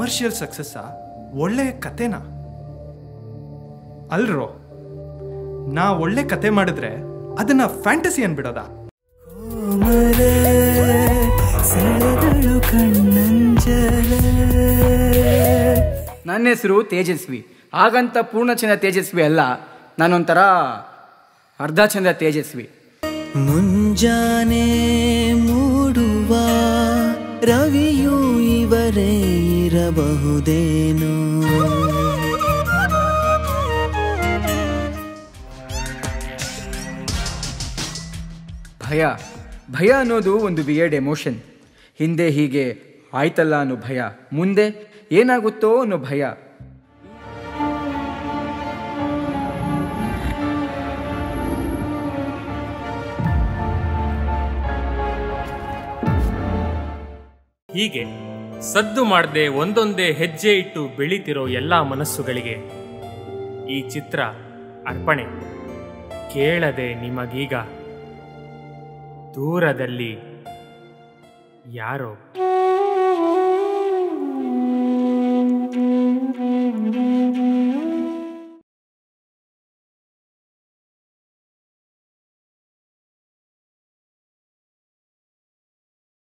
commercial ಸಕ್ಸಸ್ಸಾ ಒಳ್ಳೆ ಕತೆನಾ ಅಲ್ರೋ ನಾ ಒಳ್ಳೆ ಕತೆ ಮಾಡಿದ್ರೆ ಅದನ್ನ ಫ್ಯಾಂಟಸಿ ಅನ್ಬಿಡೋದಾ ಕೋಮಲೆ ಸೆಳೆದಳು ಕಣ್ಣಂಜಲೆ ನನ್ನ ಹೆಸರು ತೇಜಸ್ವಿ ಹಾಗಂತ ಪೂರ್ಣಚಂದ್ರ ತೇಜಸ್ವಿ ಅಲ್ಲ ನಾನೊಂಥರ ಅರ್ಧ ಚಂದ್ರ ತೇಜಸ್ವಿ ಮುಂಜಾನೆ ಮೂಡುವ ರವಿಯು ಇವರೇ ಇರಬಹುದೇನೋ ಭಯ ಭಯ ಅನ್ನೋದು ಒಂದು ವಿಯರ್ಡ್ ಎಮೋಷನ್ ಹಿಂದೆ ಹೀಗೆ ಆಯ್ತಲ್ಲ ಅನ್ನೋ ಭಯ ಮುಂದೆ ಏನಾಗುತ್ತೋ ಅನ್ನೋ ಭಯ ಹೀಗೆ ಸದ್ದು ಮಾಡದೆ ಒಂದೊಂದೇ ಹೆಜ್ಜೆ ಇಟ್ಟು ಬೆಳೀತಿರೋ ಎಲ್ಲ ಮನಸ್ಸುಗಳಿಗೆ ಈ ಚಿತ್ರ ಅರ್ಪಣೆ ಕೇಳದೆ ನಿಮಗೀಗ ದೂರದಲ್ಲಿ ಯಾರೋ